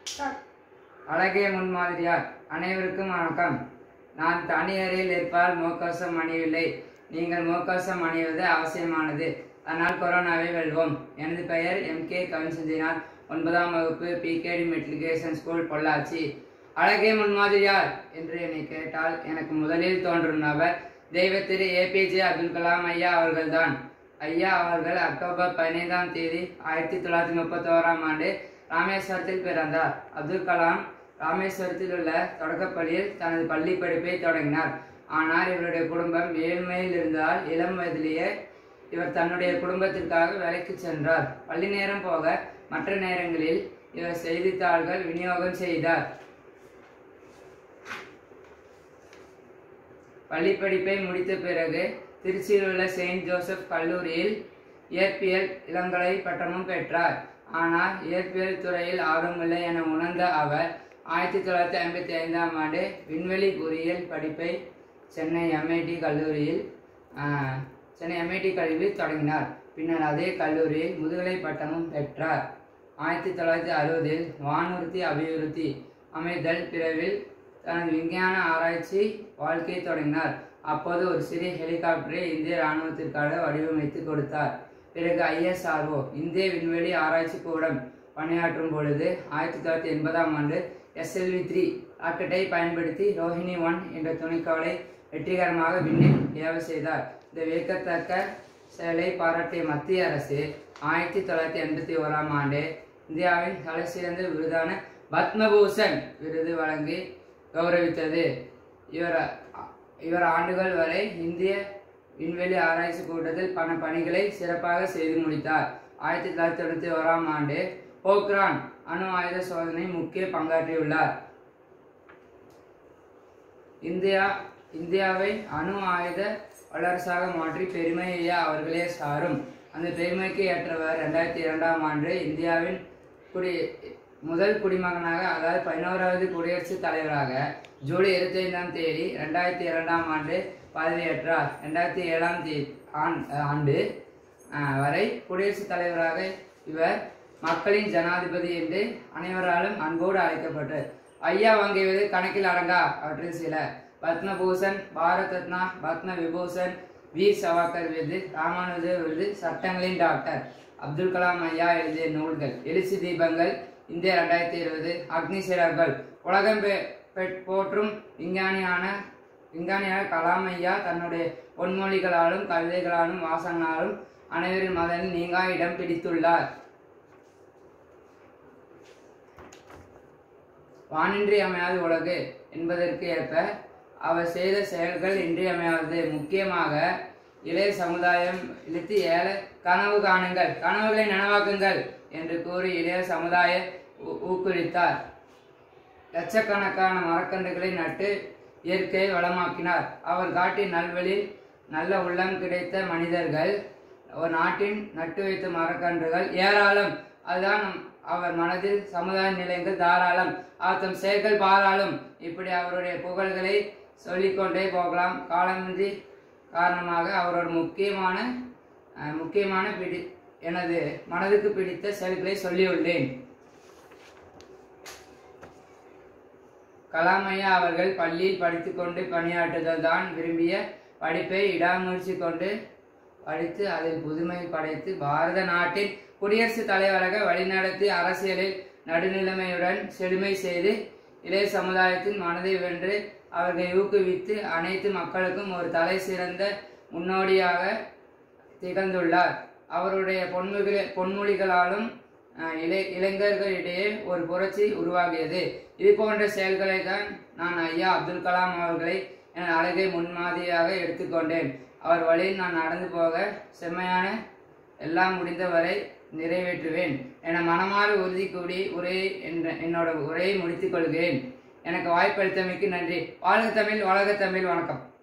start அழகிய முன்மாதிரியார் அனைவருக்கும் வணக்கம் நான் தனி அறையில் இருப்பால் முகக்கவசம் அணியவில்லை நீங்கள் முகக்கவசம் அணிவது அவசியமானது அதனால் கொரோனாவை வெல்வோம் எனது பெயர் எம் கே கவின்சந்தினார் ஒன்பதாம் வகுப்பு பிகேடி மெட்ரிகுலேஷன் ஸ்கூல் பொள்ளாச்சி அழகிய முன்மாதிரியார் என்று என்னை கேட்டால் எனக்கு முதலில் தோன்றும் நபர் தெய்வத்திரு ஏபிஜே அப்துல் கலாம் ஐயா அவர்கள்தான் ஐயா அவர்கள் அக்டோபர் பதினைந்தாம் தேதி ஆயிரத்தி தொள்ளாயிரத்தி முப்பத்தோராம் ஆண்டு ராமேஸ்வரத்தில் பிறந்தார் அப்துல் கலாம் ராமேஸ்வரத்தில் உள்ள தொடக்கப்பள்ளியில் தனது பள்ளி படிப்பை தொடங்கினார் ஆனால் இவருடைய குடும்பம் ஏழ்மையில் இருந்ததால் இளம் வயதிலேயே இவர் தன்னுடைய குடும்பத்திற்காக வேலைக்கு சென்றார் பள்ளி நேரம் போக மற்ற நேரங்களில் இவர் செய்தித்தாள்கள் விநியோகம் செய்தார் பள்ளி படிப்பை முடித்த பிறகு திருச்சியில் உள்ள செயின்ட் ஜோசப் கல்லூரியில் இயற்பியல் இளங்கலை பட்டமும் பெற்றார் ஆனால் இயற்பியல் துறையில் ஆர்வமில்லை என உணர்ந்த அவர் ஆயிரத்தி தொள்ளாயிரத்தி ஐம்பத்தி ஐந்தாம் ஆண்டு விண்வெளி பொறியியல் படிப்பை சென்னை எம்ஐடி கல்லூரியில் ஆஹ், சென்னை எம்ஐடி கல்லூரியில் தொடங்கினார் பின்னர் அதே கல்லூரியில் முதுகலை பட்டமும் பெற்றார் ஆயிரத்தி தொள்ளாயிரத்தி அறுபதில் வானூர்தி அபிவிருத்தி அமைதல் பிரிவில் தனது விஞ்ஞான ஆராய்ச்சி வாழ்க்கையை தொடங்கினார் அப்போது ஒரு சிறிய ஹெலிகாப்டரை இந்திய இராணுவத்திற்காக வடிவமைத்து கொடுத்தார் பிறகு ஐஎஸ்ஆர்ஓ இந்திய விண்வெளி ஆராய்ச்சி கூடம் பணியாற்றும் பொழுது ஆயிரத்தி தொள்ளாயிரத்தி எண்பதாம் ஆண்டு எஸ்எல்வி த்ரீ ராக்கெட்டை பயன்படுத்தி ரோஹிணி ஒன் என்ற துணைக்கோளை வெற்றிகரமாக விண்ணில் ஏவ செய்தார் இந்த வியக்கத்தக்க செயலை பாராட்டிய மத்திய அரசு ஆயிரத்தி தொள்ளாயிரத்தி எண்பத்தி ஓராம் ஆண்டு இந்தியாவின் தலைசிறந்த விருதான பத்மபூஷன் விருது வழங்கி கௌரவித்தது இவர் இவர் ஆண்டுகள் வரை இந்திய விண்வெளி ஆராய்ச்சி கூட்டத்தில் பல பணிகளை சிறப்பாக செய்து முடித்தார் ஆயிரத்தி தொள்ளாயிரத்தி தொண்ணூற்றி ஓராம் ஆண்டு போக்ரான் அணு ஆயுத சோதனை முக்கிய பங்காற்றியுள்ளார் இந்தியா இந்தியாவை அணு ஆயுத வல்லரசாக மாற்றி பெருமையை அவர்களே சாரும் அந்த பெருமைக்கு ஏற்றவர் ரெண்டாயிரத்தி இரண்டாம் ஆண்டு இந்தியாவின் குடி முதல் குடிமகனாக அதாவது பதினோராவது குடியரசுத் தலைவராக ஜூலை இருபத்தி ஐந்தாம் தேதி ரெண்டாயிரத்தி இரண்டாம் ஆண்டு பதவியேற்றார் ரெண்டாயிரத்தி ஏழாம் தேதி ஆண்டு ஆஹ், வரை குடியரசுத் தலைவராக இவர் மக்களின் ஜனாதிபதி என்று அனைவராலும் அன்போடு அழைக்கப்பட்டார் ஐயா வாங்கியது கணக்கில் அடங்கா அவற்றில் சில பத்மபூஷன் பாரத் ரத்னா பத்ம விபூஷன் வீர் சவாக்கர் விருது ராமானுஜர் விருது சட்டங்களின் டாக்டர் அப்துல் கலாம் ஐயா எழுதிய நூல்கள் எழுச்சி தீபங்கள் இந்தியா ரெண்டாயிரத்தி இருபது அக்னி சிறர்கள் உலகம் பெ- பெற்- போற்றும் விஞ்ஞானியான விஞ்ஞானியான கலாம் ஐயா தன்னுடைய பொன்மொழிகளாலும் கவிதைகளாலும் வாசகங்களாலும் அனைவரின் மதனில் நீங்கா இடம் பிடித்துள்ளார் வானின்றி அமையாத உலகு என்பதற்கு ஏற்ப அவர் செய்த செயல்கள் இன்றியமையாதது முக்கியமாக இளைய சமுதாயம் இழுத்து ஏழை கனவு காணுங்கள் கனவுகளை நனவாக்குங்கள் என்று கூறி இளைய சமுதாய ஊ- ஊக்குவித்தார் லட்சக்கணக்கான மரக்கன்றுகளை நட்டு இயற்கையை வளமாக்கினார் அவர் காட்டிய நல்வழியில் நல்ல உள்ளம் கிடைத்த மனிதர்கள் ஒரு நாட்டின் நட்டு வைத்த மரக்கன்றுகள் ஏராளம் அதுதான் நம்- அவர் மனதில் சமுதாய நிலையங்கள் தாராளம் அவர் தம் செயல்கள் பாராளும் இப்படி அவருடைய புகழ்களை சொல்லிக்கொண்டே போகலாம் காலமின்றி காரணமாக அவரோட முக்கியமான அஹ், முக்கியமான பிடி எனது மனதுக்கு பிடித்த செயல்களை சொல்லியுள்ளேன் கலாமையா அவர்கள் பள்ளியில் படித்துக்கொண்டு பணியாற்றுதல் தான் விரும்பிய படிப்பை இடாமுயற்சி கொண்டு படித்து அதில் புதுமை படைத்து பாரத நாட்டின் குடியரசுத் தலைவராக வழிநடத்தி அரசியலில் நடுநிலைமையுடன் செழுமை செய்து இளைய சமுதாயத்தின் மனதை வென்று அவர்களை ஊக்குவித்து அனைத்து மக்களுக்கும் ஒரு தலை சிறந்த முன்னோடியாக திகழ்ந்துள்ளார் அவருடைய பொன்மொழிகள பொன்மொழிகளாலும் அஹ், இளை இளைஞர்களிடையே ஒரு புரட்சி உருவாகியது இது போன்ற செயல்களை தான் நான் ஐயா அப்துல் கலாம் அவர்களை என் அழகை முன்மாதிரியாக எடுத்துக்கொண்டேன் அவர் வழியில் நான் நடந்து போக செம்மையான எல்லாம் முடிந்தவரை நிறைவேற்றுவேன் என மனமாறு உறுதி கூடி உரையை என்ற என்னோட உரையை முடித்துக் கொள்கிறேன் எனக்கு வாய்ப்பளித்தமைக்கு நன்றி வாழ்க தமிழ் வளர்க தமிழ் வணக்கம்